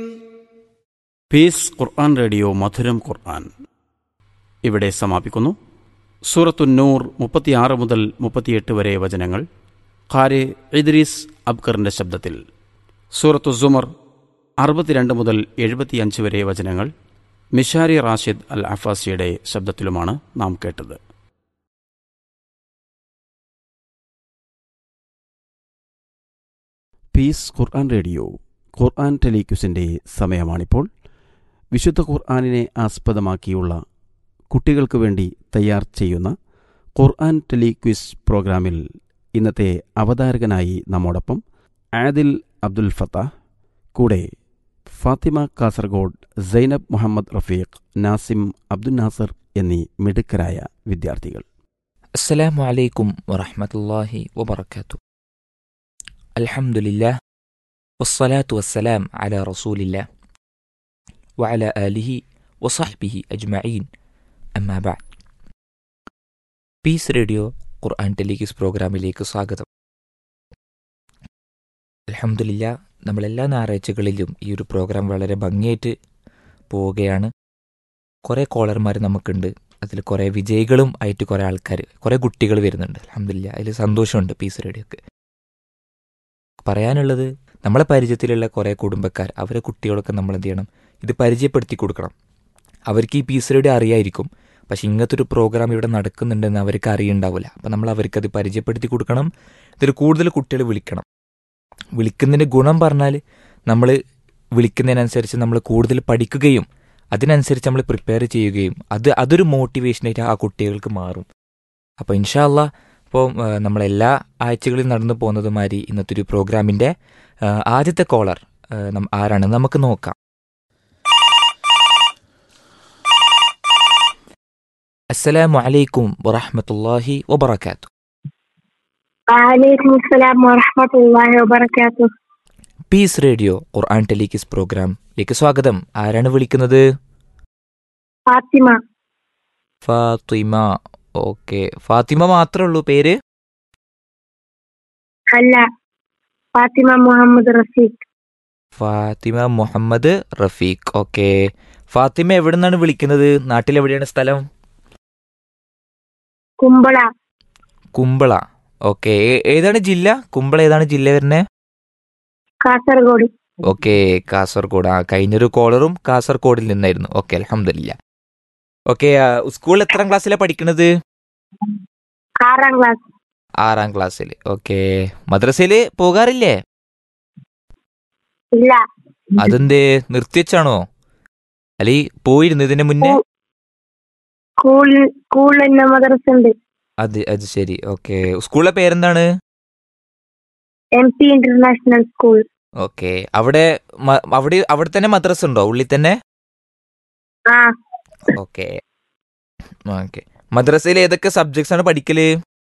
Piece ഖുർആൻ radio മധുരം ഖുർആൻ ഇവിടെ സമാപിക്കുന്നു സൂറത്തുന്നൂർ മുപ്പത്തിയാറ് മുതൽ മുപ്പത്തിയെട്ട് വരെ വചനങ്ങൾ ഖാരെ ഇദ്രീസ് അബ്കറിന്റെ ശബ്ദത്തിൽ സൂറത്തു സുമർ അറുപത്തിരണ്ട് മുതൽ എഴുപത്തിയഞ്ച് വരെ വചനങ്ങൾ മിഷാരി റാഷിദ് അൽ അഫാസിയുടെ ശബ്ദത്തിലുമാണ് നാം കേട്ടത് പീസ് ഖുർആൻ റേഡിയോ ഖുർആൻ ടെലിക്യൂസിൻ്റെ സമയമാണിപ്പോൾ വിശുദ്ധ ഖുർആാനിനെ ആസ്പദമാക്കിയുള്ള കുട്ടികൾക്ക് വേണ്ടി തയ്യാർ ചെയ്യുന്ന ഖുർആൻ ടെലിക്വിസ് പ്രോഗ്രാമിൽ ഇന്നത്തെ അവതാരകനായി നമ്മോടൊപ്പം ആദിൽ അബ്ദുൽ ഫത്താഹ് കൂടെ ഫാത്തിമ കാസർഗോഡ് സൈനബ് മുഹമ്മദ് റഫീഖ് നാസിം അബ്ദുൽ നാസർ എന്നീ മിടുക്കരായ വിദ്യാർത്ഥികൾ السلام عليكم ورحمة الله وبركاته الحمد لله والصلاة والسلام على رسول الله وعلى آله وصحبه أجمعين أما بعد പീസ് റേഡിയോ ഖുർആൻ ടെലിക്യൂസ് പ്രോഗ്രാമിലേക്ക് സ്വാഗതം അലഹമില്ല നമ്മളെല്ലാ ഞായറാഴ്ചകളിലും ഈ ഒരു പ്രോഗ്രാം വളരെ ഭംഗിയായിട്ട് പോവുകയാണ് കുറേ കോളർമാർ നമുക്കുണ്ട് അതിൽ കുറേ വിജയികളും ആയിട്ട് കുറേ ആൾക്കാർ കുറേ കുട്ടികൾ വരുന്നുണ്ട് അലഹമില്ല അതിൽ സന്തോഷമുണ്ട് പീസ് റേഡിയോക്ക് പറയാനുള്ളത് നമ്മളെ പരിചയത്തിലുള്ള കുറേ കുടുംബക്കാർ അവരെ കുട്ടികളൊക്കെ നമ്മൾ എന്ത് ചെയ്യണം ഇത് പരിചയപ്പെടുത്തി കൊടുക്കണം അവർക്ക് ഈ പീസ് റേഡിയോ അറിയായിരിക്കും പക്ഷെ ഇങ്ങനത്തെ ഒരു പ്രോഗ്രാം ഇവിടെ നടക്കുന്നുണ്ടെന്ന് അവർക്ക് അറിയുണ്ടാവില്ല അപ്പം നമ്മൾ അവർക്കത് പരിചയപ്പെടുത്തി കൊടുക്കണം ഇതിൽ കൂടുതൽ കുട്ടികൾ വിളിക്കണം വിളിക്കുന്നതിൻ്റെ ഗുണം പറഞ്ഞാൽ നമ്മൾ വിളിക്കുന്നതിനനുസരിച്ച് നമ്മൾ കൂടുതൽ പഠിക്കുകയും അതിനനുസരിച്ച് നമ്മൾ പ്രിപ്പയർ ചെയ്യുകയും അത് അതൊരു മോട്ടിവേഷനായിട്ട് ആ കുട്ടികൾക്ക് മാറും അപ്പോൾ ഇൻഷാല്ല ഇപ്പോൾ നമ്മളെല്ലാ ആഴ്ചകളിൽ നടന്നു പോകുന്നത് മാതിരി ഇന്നത്തെ ഒരു പ്രോഗ്രാമിൻ്റെ ആദ്യത്തെ കോളർ ആരാണ് നമുക്ക് നോക്കാം അസ്സലാമു അലൈക്കും വറഹമത്തല്ലാഹി വബർക്കാത്തു وعليكم السلام ورحمة الله وبركاته പീസ് റേഡിയോ ഖുർആൻ ടെലിക്കിസ് പ്രോഗ്രാമിലേക്ക് സ്വാഗതം ആരാണ് വിളിക്കുന്നത് فاطمة ഫാത്തിമ ഓക്കെ ഫാത്തിമ മാത്രമേ ഉള്ളൂ പേര് هلا فاطمة محمد رفيق ഫാത്തിമ മുഹമ്മദ് റഫീഖ് ഓക്കെ ഫാത്തിമ എവിടെ നിന്നാണ് വിളിക്കുന്നത് നാട്ടിൽ എവിടെയാണ് സ്ഥലം കുമ്പള കുമ്പള ഓക്കെ ഏതാണ് ജില്ല കുമ്പള ഏതാണ് ജില്ല വരുന്നത് കാസർഗോഡ് ഓക്കെ കാസർഗോഡ് ആ കഴിഞ്ഞൊരു കോളറും കാസർഗോഡിൽ നിന്നായിരുന്നു ഓക്കെ അലഹമില്ല ഓക്കെ സ്കൂളിൽ എത്രാം ക്ലാസ്സിലാണ് പഠിക്കുന്നത് ആറാം ക്ലാസ് ആറാം ക്ലാസ്സിൽ ഓക്കെ മദ്രസയിൽ പോകാറില്ലേ ഇല്ല അതെന്തേ നിർത്തിവെച്ചാണോ അല്ലെ പോയിരുന്നു ഇതിന് മുന്നേ സ്കൂളിൽ സ്കൂളിൽ തന്നെ മദ്രസ ഉണ്ട് അത് അത് ശരി ഓക്കെ സ്കൂളിലെ പേരെന്താണ് M P international school okay അവിടെ മ- അവിടെ അവിടെ തന്നെ മദ്രസ ഉണ്ടോ ഉള്ളിൽ തന്നെ ആ ഓക്കെ ഓക്കെ മദ്രസയിൽ ഏതൊക്കെ സബ്ജക്ട്സ് ആണ് പഠിക്കല്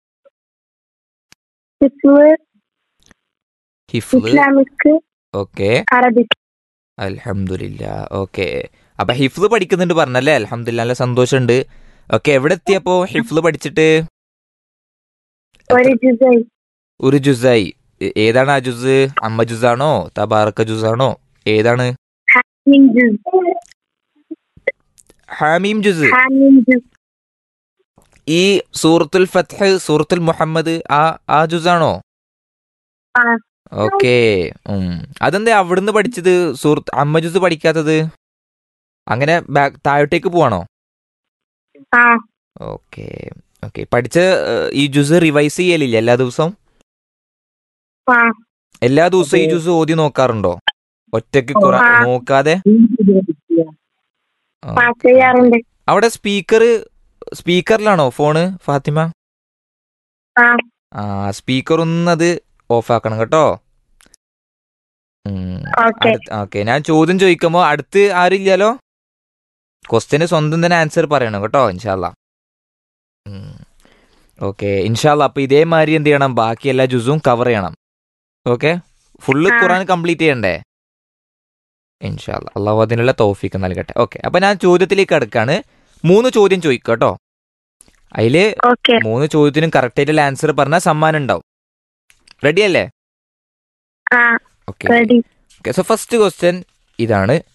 ഹിഫ്ള് ഹിഫ്ല് ഇസ്ലാമിക് ഓക്കെ അറബിക് അൽഹംദുലില്ല ഓക്കെ അപ്പൊ ഹിഫ്ല് പഠിക്കുന്നുണ്ട് പറഞ്ഞല്ലേ അൽഹംദുലില്ല നല്ല സന്തോഷമുണ്ട് ഓക്കെ എവിടെ എത്തിയപ്പോ ഹിഫ്ല് പഠിച്ചിട്ട് ഒരു ജുസൈ ഒരു ജുസായി ഏ- ഏതാണ് ആ ജുസ് അമ്മ ജുസാണോ തബാറക്ക ജുസാണോ ഏതാണ് ഹാമിം ജുസ് ഹാമീം ജുസ് ഹാമിം ജുസ് ഈ സൂറത്തുൽ ഫത്ഹ് സൂറത്തുൽ മുഹമ്മദ് ആ ആ ജുസാണോ ആ ഓക്കെ അതെന്താ അവിടുന്ന് പഠിച്ചത് സൂറത്ത് അമ്മ ജുസ് പഠിക്കാത്തത് അങ്ങനെ ബാക്ക് താഴോട്ടേക്ക് പോവാണോ ആ ഓക്കെ ഓക്കെ പഠിച്ച ഏഹ്, ഈ ജുസ് റിവൈസ് ചെയ്യലില്ല എല്ലാ ദിവസവും ആ എല്ലാ ദിവസവും ഈ ജുസ് ഓതി നോക്കാറുണ്ടോ ഒറ്റക്ക് ഖുറാ- ആ. നോക്കാതെ ആ ചെയ്യാറുണ്ട് അവിടെ സ്പീക്കർ സ്പീക്കറിലാണോ ഫോണ് ഫാത്തിമ ആ ആ സ്പീക്കർ ഒന്നത് ഓഫ് ആക്കണം കേട്ടോ ഓക്കെ ഓക്കെ ഞാൻ ചോദ്യം ചോദിക്കുമ്പോ അടുത്ത് ആരില്ലല്ലോ ക്വസ്റ്റ്യന് സ്വന്തം തന്നെ ആൻസർ പറയണം കേട്ടോ ഇൻഷാല്ല ഓക്കെ ഇൻഷാല്ല അപ്പൊ ഇതേമാതിരി എന്ത് ചെയ്യണം ബാക്കി എല്ലാ ജ്യൂസും കവർ ചെയ്യണം ഓക്കെ ഫുള്ള് ആ. ഖുറാൻ കംപ്ലീറ്റ് ചെയ്യണ്ടേ ഇൻഷാല്ല അള്ളാഹു അതിനുള്ള തോഫിക്ക് നൽകട്ടെ ഓക്കെ അപ്പൊ ഞാൻ ചോദ്യത്തിലേക്ക് അടുക്കാണ് മൂന്ന് ചോദ്യം ചോദിക്കുക കേട്ടോ അതില് ഓക്കെ മൂന്ന് ചോദ്യത്തിനും കറക്റ്റ് ആയിട്ടുള്ള ആൻസർ പറഞ്ഞാൽ സമ്മാനം ഉണ്ടാവും റെഡി അല്ലേ ആ okay ready okay so first question ഇതാണ്